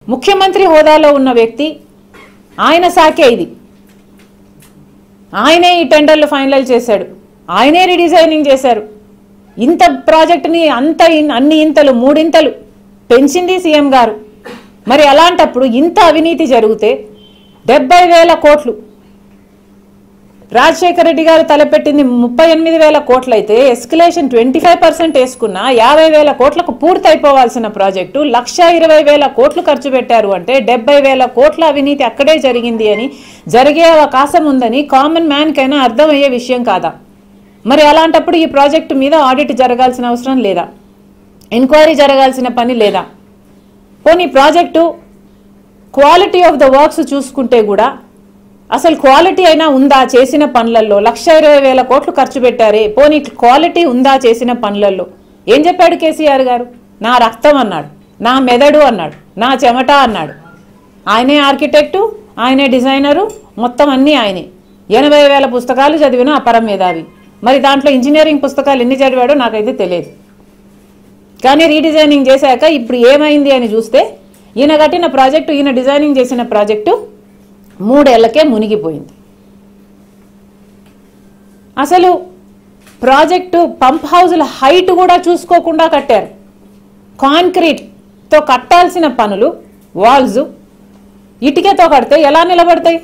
ముఖ్యమంత్రి హోదాలో ఉన్న వ్యక్తి ఆయన శాఖే ఇది ఆయనే ఈ టెండర్లు ఫైనల్ చేశాడు ఆయనే రీడిజైనింగ్ చేశారు ఇంత ప్రాజెక్టుని అంత ఇన్- అన్ని ఇంతలు మూడింతలు పెంచింది సీఎం గారు మరి అలాంటప్పుడు ఇంత అవినీతి జరిగితే డెబ్బై వేల కోట్లు రాజశేఖర రెడ్డి గారు తలపెట్టింది ముప్పై ఎనిమిది వేల కోట్లయితే ఎస్కలేషన్ ట్వంటీ ఫైవ్ పర్సెంట్ వేసుకున్న యాభై వేల కోట్లకు పూర్తయిపోవాల్సిన ప్రాజెక్టు లక్ష ఇరవై వేల కోట్లు ఖర్చు పెట్టారు అంటే డెబ్బై వేల కోట్ల అవినీతి అక్కడే జరిగింది అని జరిగే అవకాశం ఉందని కామన్ మ్యాన్కైనా అర్థమయ్యే విషయం కాదా మరి అలాంటప్పుడు ఈ ప్రాజెక్టు మీద ఆడిట్ జరగాల్సిన అవసరం లేదా ఎంక్వైరీ జరగాల్సిన పని లేదా పోనీ project quality of the works చూసుకుంటే కూడా అసలు క్వాలిటీ అయినా ఉందా చేసిన పనులలో లక్ష ఇరవై వేల కోట్లు ఖర్చు పెట్టారే పోనీ క్వాలిటీ ఉందా చేసిన పనులలో ఏం చెప్పాడు కేసీఆర్ గారు నా రక్తం అన్నాడు నా మెదడు అన్నాడు నా చెమట అన్నాడు ఆయనే ఆర్కిటెక్టు ఆయనే డిజైనరు మొత్తం అన్నీ ఆయనే ఎనభై వేల పుస్తకాలు చదివిన అపర మేధావి మరి దాంట్లో ఇంజనీరింగ్ పుస్తకాలు ఎన్ని చదివాడో నాకైతే తెలియదు కానీ రీడిజైనింగ్ చేశాక ఇప్పుడు ఏమైంది అని చూస్తే ఈయన కట్టిన ప్రాజెక్టు ఈయన డిజైనింగ్ చేసిన ప్రాజెక్టు మూడేళ్లకే మునిగిపోయింది అసలు ప్రాజెక్టు పంప్ హౌజుల హైట్ కూడా చూసుకోకుండా కట్టారు కాంక్రీట్తో కట్టాల్సిన పనులు వాల్స్ ఇటుకతో కడితే ఎలా నిలబడతాయి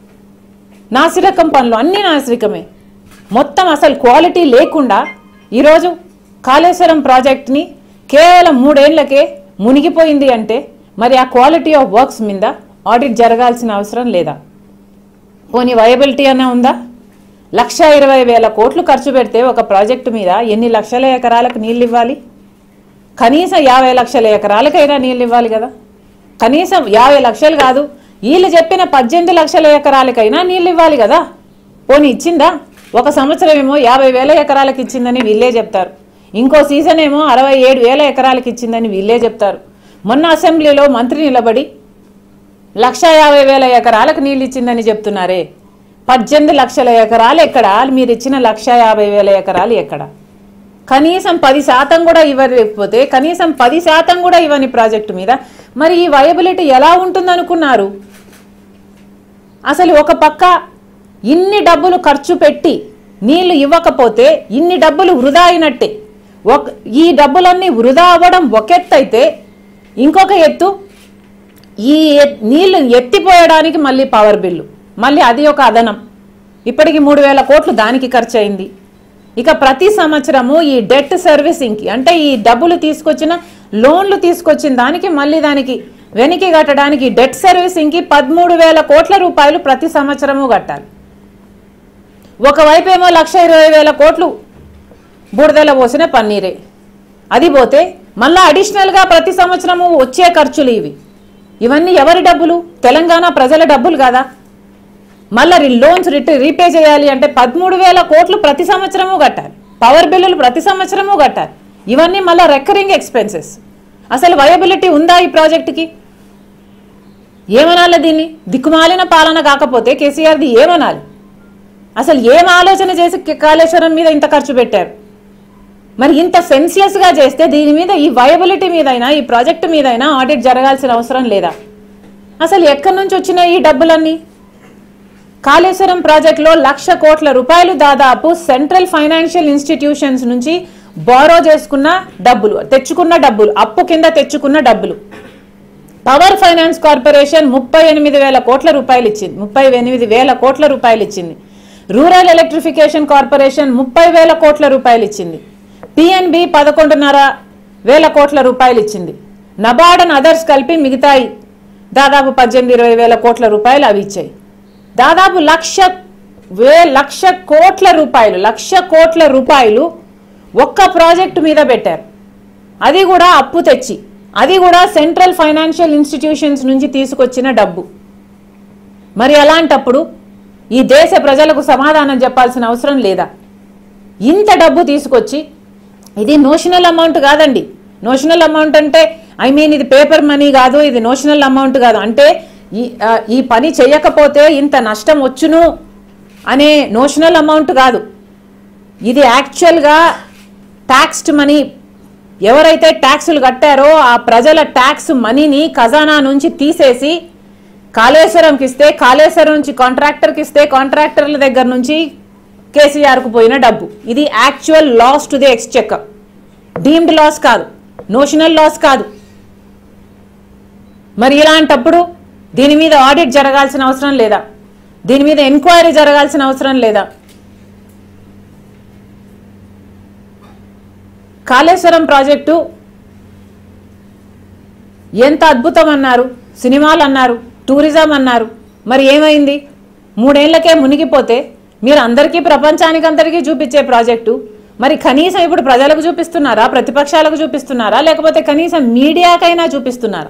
నాసిరకం పనులు అన్నీ నాసిరకమే మొత్తం అసలు క్వాలిటీ లేకుండా ఈరోజు కాళేశ్వరం ప్రాజెక్ట్ని కేవలం మూడేళ్లకే మునిగిపోయింది అంటే మరి ఆ క్వాలిటీ ఆఫ్ వర్క్స్ మీద ఆడిట్ జరగాల్సిన అవసరం లేదా పోనీ వయబిలిటీ అన్న ఉందా లక్ష ఇరవై వేల కోట్లు ఖర్చు పెడితే ఒక ప్రాజెక్టు మీద ఎన్ని లక్షల ఎకరాలకు నీళ్ళు ఇవ్వాలి కనీసం యాభై లక్షల ఎకరాలకైనా నీళ్ళు ఇవ్వాలి కదా కనీసం యాభై లక్షలు కాదు వీళ్ళు చెప్పిన పద్దెనిమిది లక్షల ఎకరాలకైనా నీళ్ళు ఇవ్వాలి కదా పోనీ ఇచ్చిందా ఒక సంవత్సరం ఏమో యాభై వేల ఎకరాలకు ఇచ్చిందని వీళ్ళే చెప్తారు ఇంకో సీజన్ ఏమో అరవై ఏడు వేల ఎకరాలకు ఇచ్చిందని వీళ్ళే చెప్తారు మొన్న అసెంబ్లీలో మంత్రి నిలబడి లక్ష యాభై వేల ఎకరాలకు నీళ్ళు ఇచ్చిందని చెప్తున్నారే పద్దెనిమిది లక్షల ఎకరాలు ఎక్కడ మీరు ఇచ్చిన లక్ష యాభై వేల ఎకరాలు ఎక్కడ కనీసం పది శాతం కూడా ఇవ్వలేకపోతే కనీసం పది శాతం కూడా ఇవ్వని ప్రాజెక్టు మీద మరి ఈ వయబిలిటీ ఎలా ఉంటుందనుకున్నారు అసలు ఒక పక్క ఇన్ని డబ్బులు ఖర్చు పెట్టి నీళ్లు ఇవ్వకపోతే ఇన్ని డబ్బులు వృధా అయినట్టే ఒక ఈ డబ్బులన్నీ వృధా అవ్వడం ఒక ఎత్తు అయితే ఇంకొక ఎత్తు ఈ ఎ- నీళ్లు ఎత్తిపోయడానికి మళ్ళీ పవర్ బిల్లు మళ్ళీ అది ఒక అదనం ఇప్పటికి మూడు వేల కోట్లు దానికి ఖర్చు అయింది ఇక ప్రతి సంవత్సరము ఈ డెట్ సర్వీసింగ్కి అంటే ఈ డబ్బులు తీసుకొచ్చిన లోన్లు తీసుకొచ్చిన దానికి మళ్ళీ దానికి వెనక్కి కట్టడానికి డెట్ సర్వీసింగ్కి పదమూడు వేల కోట్ల రూపాయలు ప్రతి సంవత్సరము కట్టాలి ఒకవైపు ఏమో లక్ష ఇరవై వేల కోట్లు బూడిదల పోసిన పన్నీరే అది పోతే మళ్ళా అడిషనల్గా ప్రతి సంవత్సరము వచ్చే ఖర్చులు ఇవి ఇవన్నీ ఎవరి డబ్బులు తెలంగాణ ప్రజల డబ్బులు కాదా మళ్ళీ రి- లోన్స్ రిట రీపే చేయాలి అంటే పదమూడు వేల కోట్లు ప్రతి సంవత్సరము కట్టాలి పవర్ బిల్లులు ప్రతి సంవత్సరము కట్టాలి ఇవన్నీ మళ్ళీ రెకరింగ్ ఎక్స్పెన్సెస్ అసలు వయబిలిటీ ఉందా ఈ ప్రాజెక్టుకి ఏమనాలి దీన్ని దిక్కుమాలిన పాలన కాకపోతే కేసీఆర్ది ఏమనాలి అసలు ఏం ఆలోచన చేసి కి- కాళేశ్వరం మీద ఇంత ఖర్చు పెట్టారు మరి ఇంత సెన్సియస్గా చేస్తే దీని మీద ఈ వయబిలిటీ మీదైనా ఈ ప్రాజెక్టు మీదైనా ఆడిట్ జరగాల్సిన అవసరం లేదా అసలు ఎక్కడి నుంచి వచ్చినాయి ఈ డబ్బులన్నీ కాళేశ్వరం ప్రాజెక్టులో లక్ష కోట్ల రూపాయలు దాదాపు సెంట్రల్ ఫైనాన్షియల్ ఇన్స్టిట్యూషన్స్ నుంచి బారో చేసుకున్న డబ్బులు తెచ్చుకున్న డబ్బులు అప్పు కింద తెచ్చుకున్న డబ్బులు పవర్ ఫైనాన్స్ కార్పొరేషన్ ముప్పై ఎనిమిది వేల కోట్ల రూపాయలు ఇచ్చింది ముప్పై ఎనిమిది వేల కోట్ల రూపాయలు ఇచ్చింది రూరల్ ఎలక్ట్రిఫికేషన్ కార్పొరేషన్ ముప్పై వేల కోట్ల రూపాయలు ఇచ్చింది పిఎన్బి పదకొండున్నర వేల కోట్ల రూపాయలు ఇచ్చింది నబార్డ్ అండ్ అదర్స్ కలిపి మిగతాయి దాదాపు పద్దెనిమిది ఇరవై వేల కోట్ల రూపాయలు అవి ఇచ్చాయి దాదాపు లక్ష వే లక్ష కోట్ల రూపాయలు లక్ష కోట్ల రూపాయలు ఒక్క ప్రాజెక్టు మీద పెట్టారు అది కూడా అప్పు తెచ్చి అది కూడా సెంట్రల్ ఫైనాన్షియల్ ఇన్స్టిట్యూషన్స్ నుంచి తీసుకొచ్చిన డబ్బు మరి అలాంటప్పుడు ఈ దేశ ప్రజలకు సమాధానం చెప్పాల్సిన అవసరం లేదా ఇంత డబ్బు తీసుకొచ్చి ఇది నోషనల్ అమౌంట్ కాదండి నోషనల్ అమౌంట్ అంటే ఐ మీన్ ఇది పేపర్ మనీ కాదు ఇది నోషనల్ అమౌంట్ కాదు అంటే ఈ ఆ, ఈ పని చేయకపోతే ఇంత నష్టం వచ్చును అనే నోషనల్ అమౌంట్ కాదు ఇది యాక్చువల్గా ట్యాక్స్డ్ మనీ ఎవరైతే ట్యాక్సులు కట్టారో ఆ ప్రజల ట్యాక్స్ మనీని ఖజానా నుంచి తీసేసి కాళేశ్వరంకి ఇస్తే కాళేశ్వరం నుంచి కాంట్రాక్టర్కి ఇస్తే కాంట్రాక్టర్ల దగ్గర నుంచి కేసీఆర్కు పోయిన డబ్బు ఇది actual loss to the exchequer deemed loss కాదు నోషనల్ లాస్ కాదు మరి ఇలాంటప్పుడు దీని మీద ఆడిట్ జరగాల్సిన అవసరం లేదా దీని మీద ఎంక్వైరీ జరగాల్సిన అవసరం లేదా కాళేశ్వరం ప్రాజెక్టు ఎంత అద్భుతం అన్నారు సినిమాలు అన్నారు టూరిజం అన్నారు మరి ఏమైంది మూడేళ్లకే మునిగిపోతే మీరు అందరికీ ప్రపంచానికి అందరికీ చూపించే ప్రాజెక్టు మరి కనీసం ఇప్పుడు ప్రజలకు చూపిస్తున్నారా ప్రతిపక్షాలకు చూపిస్తున్నారా లేకపోతే కనీసం మీడియాకైనా చూపిస్తున్నారా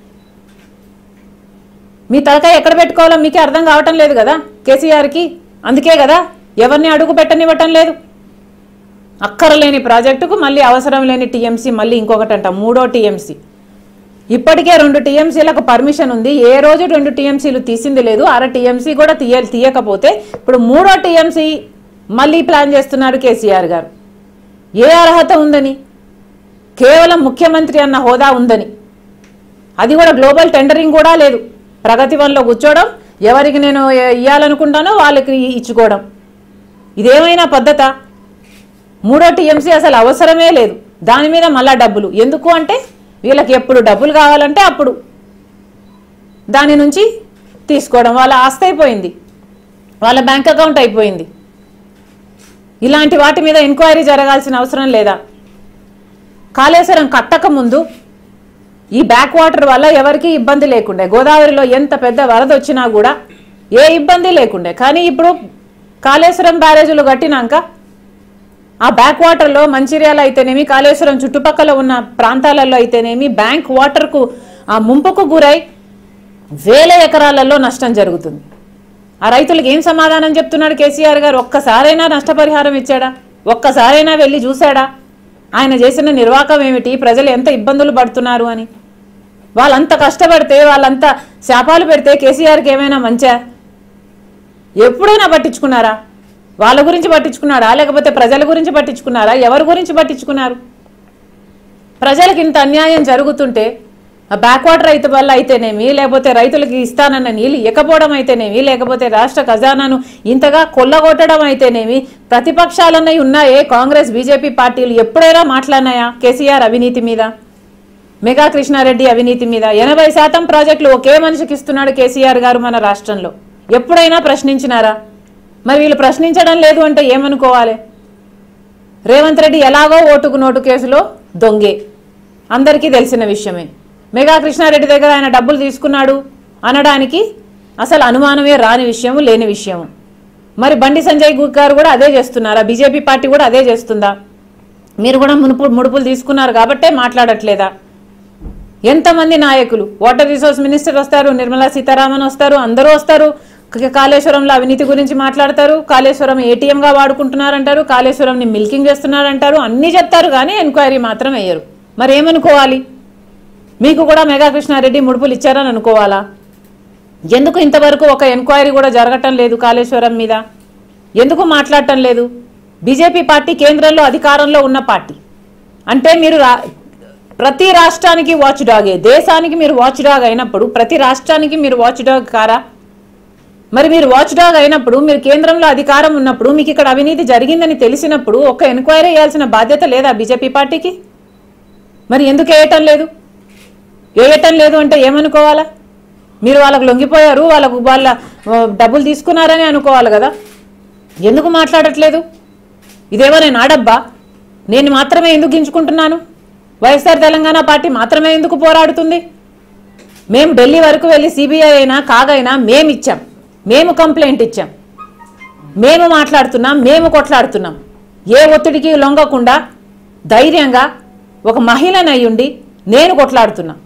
మీ తలకాయ ఎక్కడ పెట్టుకోవాలో మీకే అర్థం కావటం లేదు కదా కేసీఆర్కి అందుకే కదా ఎవరిని అడుగు పెట్టనివ్వటం లేదు అక్కరలేని ప్రాజెక్టుకు మళ్ళీ అవసరం లేని టీఎంసీ మళ్ళీ ఇంకొకటి అంట మూడో టీఎంసీ ఇప్పటికే రెండు టీఎంసీలకు పర్మిషన్ ఉంది ఏ రోజు రెండు టీఎంసీలు తీసింది లేదు అర టీఎంసీ కూడా తీయ తీయకపోతే ఇప్పుడు మూడో టీఎంసీ మళ్ళీ ప్లాన్ చేస్తున్నారు కేసీఆర్ గారు ఏ అర్హత ఉందని కేవలం ముఖ్యమంత్రి అన్న హోదా ఉందని అది కూడా గ్లోబల్ టెండరింగ్ కూడా లేదు ప్రగతి వన్లో కూర్చోవడం ఎవరికి నేను ఇవ్వాలనుకుంటానో వాళ్ళకి ఇచ్చుకోవడం ఇదేమైనా పద్ధత మూడో టీఎంసీ అసలు అవసరమే లేదు దాని మీద మళ్ళా డబ్బులు ఎందుకు అంటే వీళ్ళకి ఎప్పుడు డబ్బులు కావాలంటే అప్పుడు దాని నుంచి తీసుకోవడం వాళ్ళ ఆస్తి అయిపోయింది వాళ్ళ బ్యాంక్ అకౌంట్ అయిపోయింది ఇలాంటి వాటి మీద ఎంక్వైరీ జరగాల్సిన అవసరం లేదా కాళేశ్వరం కట్టక ముందు ఈ బ్యాక్ వాటర్ వల్ల ఎవరికీ ఇబ్బంది లేకుండే గోదావరిలో ఎంత పెద్ద వరద వచ్చినా కూడా ఏ ఇబ్బంది లేకుండే కానీ ఇప్పుడు కాళేశ్వరం బ్యారేజీలు కట్టినాక ఆ బ్యాక్ వాటర్లో మంచిర్యాల అయితేనేమి కాళేశ్వరం చుట్టుపక్కల ఉన్న ప్రాంతాలలో అయితేనేమి బ్యాంక్ వాటర్కు ఆ ముంపుకు గురై వేల ఎకరాలలో నష్టం జరుగుతుంది ఆ రైతులకు ఏం సమాధానం చెప్తున్నాడు కేసీఆర్ గారు ఒక్కసారైనా నష్టపరిహారం ఇచ్చాడా ఒక్కసారైనా వెళ్ళి చూశాడా ఆయన చేసిన నిర్వాకం ఏమిటి ప్రజలు ఎంత ఇబ్బందులు పడుతున్నారు అని వాళ్ళంత కష్టపడితే వాళ్ళంత శాపాలు పెడితే కేసీఆర్కి ఏమైనా మంచా ఎప్పుడైనా పట్టించుకున్నారా వాళ్ళ గురించి పట్టించుకున్నారా లేకపోతే ప్రజల గురించి పట్టించుకున్నారా ఎవరి గురించి పట్టించుకున్నారు ప్రజలకు ఇంత అన్యాయం జరుగుతుంటే ఆ బ్యాక్ వాటర్ రైతు వల్ల అయితేనేమి లేకపోతే రైతులకి ఇస్తానన్న నీళ్ళు ఇవ్వకపోవడం అయితేనేమి లేకపోతే రాష్ట్ర ఖజానాను ఇంతగా కొల్లగొట్టడం అయితేనేమి ప్రతిపక్షాలన్నవి ఉన్నాయే కాంగ్రెస్ బీజేపీ పార్టీలు ఎప్పుడైనా మాట్లాడినాయా కేసీఆర్ అవినీతి మీద మెగా కృష్ణారెడ్డి అవినీతి మీద ఎనభై శాతం ప్రాజెక్టులు ఒకే మనిషికి ఇస్తున్నాడు కేసీఆర్ గారు మన రాష్ట్రంలో ఎప్పుడైనా ప్రశ్నించినారా మరి వీళ్ళు ప్రశ్నించడం లేదు అంటే ఏమనుకోవాలి రేవంత్ రెడ్డి ఎలాగో ఓటుకు నోటు కేసులో దొంగే అందరికీ తెలిసిన విషయమే మెగా కృష్ణారెడ్డి దగ్గర ఆయన డబ్బులు తీసుకున్నాడు అనడానికి అసలు అనుమానమే రాని విషయము లేని విషయము మరి బండి సంజయ్ గు- గారు కూడా అదే చేస్తున్నారా బీజేపీ పార్టీ కూడా అదే చేస్తుందా మీరు కూడా మునుపు ముడుపులు తీసుకున్నారు కాబట్టే మాట్లాడట్లేదా ఎంతమంది నాయకులు వాటర్ రిసోర్స్ మినిస్టర్ వస్తారు నిర్మలా సీతారామన్ వస్తారు అందరూ వస్తారు క- కాళేశ్వరంలో అవినీతి గురించి మాట్లాడతారు కాళేశ్వరం ఏటీఎంగా వాడుకుంటున్నారంటారు కాళేశ్వరంని మిల్కింగ్ చేస్తున్నారంటారు అన్నీ చెప్తారు కానీ ఎంక్వైరీ మాత్రం వేయరు మరి ఏమనుకోవాలి మీకు కూడా మెగా కృష్ణారెడ్డి ముడుపులు ఇచ్చారని అనుకోవాలా ఎందుకు ఇంతవరకు ఒక ఎంక్వైరీ కూడా జరగటం లేదు కాళేశ్వరం మీద ఎందుకు మాట్లాడటం లేదు బీజేపీ పార్టీ కేంద్రంలో అధికారంలో ఉన్న పార్టీ అంటే మీరు రా ప్రతి రాష్ట్రానికి వాచ్ డాగే దేశానికి మీరు వాచ్ డాగ్ అయినప్పుడు ప్రతి రాష్ట్రానికి మీరు వాచ్ డాగ్ కారా మరి మీరు వాచ్ డాగ్ అయినప్పుడు మీరు కేంద్రంలో అధికారం ఉన్నప్పుడు మీకు ఇక్కడ అవినీతి జరిగిందని తెలిసినప్పుడు ఒక ఎంక్వైరీ చేయాల్సిన బాధ్యత లేదా బీజేపీ పార్టీకి మరి ఎందుకు వేయటం లేదు వేయటం లేదు అంటే ఏమనుకోవాలా మీరు వాళ్ళకు లొంగిపోయారు వాళ్ళకు వాళ్ళ ఆ, డబ్బులు తీసుకున్నారని అనుకోవాలి కదా ఎందుకు మాట్లాడట్లేదు ఇదేమో నేను ఆడబ్బా నేను మాత్రమే ఎందుకు గించుకుంటున్నాను వైఎస్ఆర్ తెలంగాణ పార్టీ మాత్రమే ఎందుకు పోరాడుతుంది మేము ఢిల్లీ వరకు వెళ్ళి సిబిఐ అయినా కాగైనా మేము ఇచ్చాం మేము కంప్లైంట్ ఇచ్చాం మేము మాట్లాడుతున్నాం మేము కొట్లాడుతున్నాం ఏ ఒత్తిడికి లొంగకుండా ధైర్యంగా ఒక మహిళనయ్యుండి నేను కొట్లాడుతున్నా